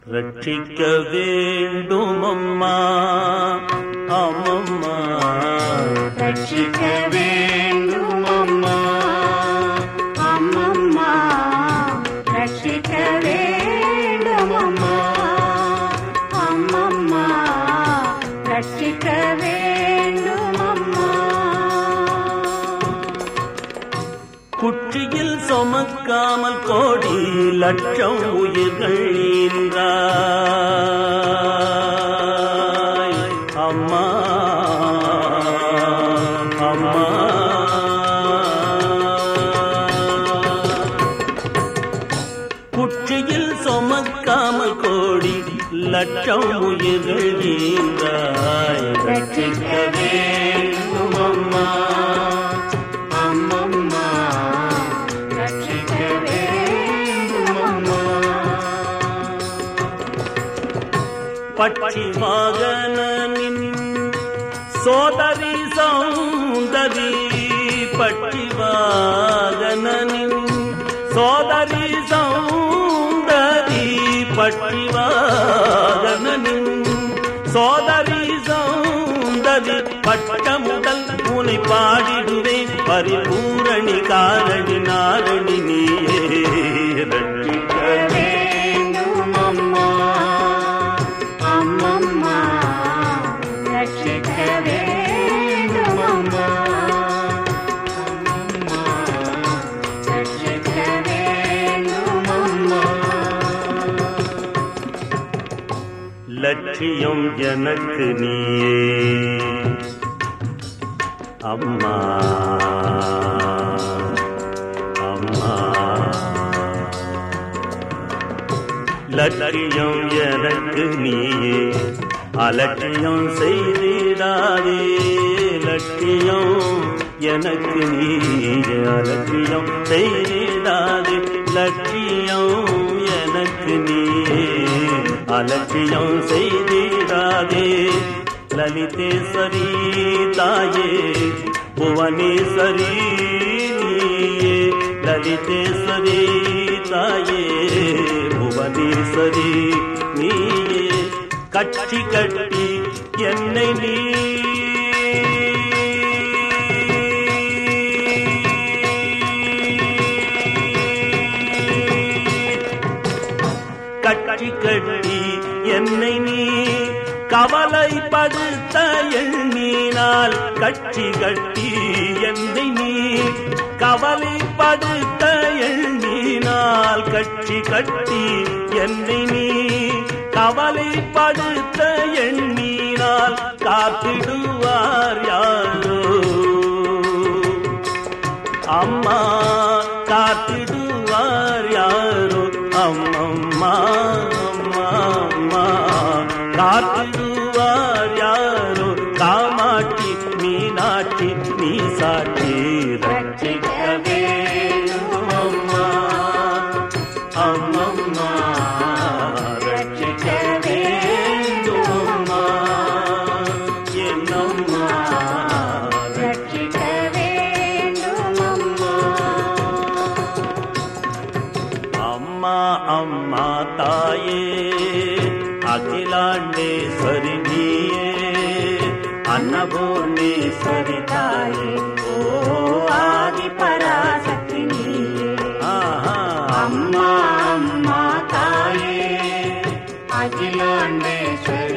ரட்சிக்க வேண்டும் அம்மா அம்மம்மா ரட்சிக்க வேண்டும் அம்மா அம்மம்மா ரட்சிக்க வேண்டும் அம்மா அம்மம்மா ரட்சிக்க வேண்டும் அம்மா குற்றியில் சுமக்காமல் கோடி லட்சம் உயிர்கள் ஈன்றாய் அம்மா அம்மா குற்றியில் சுமக்காமல் கோடி லட்சம் உயிர்கள் ஈன்றாய் ரட்சிக்க வேண்டும் அம்மா அம்மம்மா ரட்சிக்க வேண்டும் அம்மா பட்சி வாகனின் சோதரி சௌந்தரி பட்சி வாகனின் சோதரி சௌந்தரி பட்சி வாகனின் சோதரி சௌந்தரி பட்டமுடல் உனை பாடிடுவேன் பரிபூரணி காரணி நாரணி நீயே ரட்சிக்க வேண்டும் அம்மா அம்மம்மா ரட்சிக்க வேண்டும் அம்மா அம்மம்மா ரட்சிக்க வேண்டும் அம்மா லட்சியம் எனக்கு நீயே அம்மா அம்மா லட்சியம் எனக்கு நீயே அலட்சியம் செய்திடாதே லட்சியம் எனக்கு நீயே அலட்சியம் செய்திடாதே லட்சியம் எனக்கு நீயே அலட்சியம் செய்திடாதே லலிதேஸ்வரி தாயே புவனேஸ்வரி நீயே லலிதேஸ்வரி தாயே புவனேஸ்வரி நீயே கட்சி கட்டி என்னை நீ கட்சி கட்டி என்னை நீ கவலைப்படுத்த எண்ணினால் கட்சி கட்டி என்னை நீ கவலைப்படுத்த எண்ணினால் கட்சி கட்டி என்னை நீ கவலைப்படுத்த எண்ணினால் காத்திடுவார் யாரோ அம்மா காத்திடுவார் யாரோ அம்மம்மா அம்மா அம்மா காத்திடுவார் யாரோ காமாட்சி மீனாட்சி நீ சாட்சி ரட்சிக்க வேண்டும் அம்மா அம்மம்மா ரட்சிக்க வேண்டும் அம்மா என்னம்மா ரட்சிக்க வேண்டும் அம்மா அம்மா அம்மா தாயே அகிலாண்டேஸ்வரி நீயே அன்னபூர்ணேஸ்வரி தாயே ஓ ஆதி பராசக்தி நீயே ஆஹா அம்மா அம்மா தாயே அகிலாண்டேஸ்வரி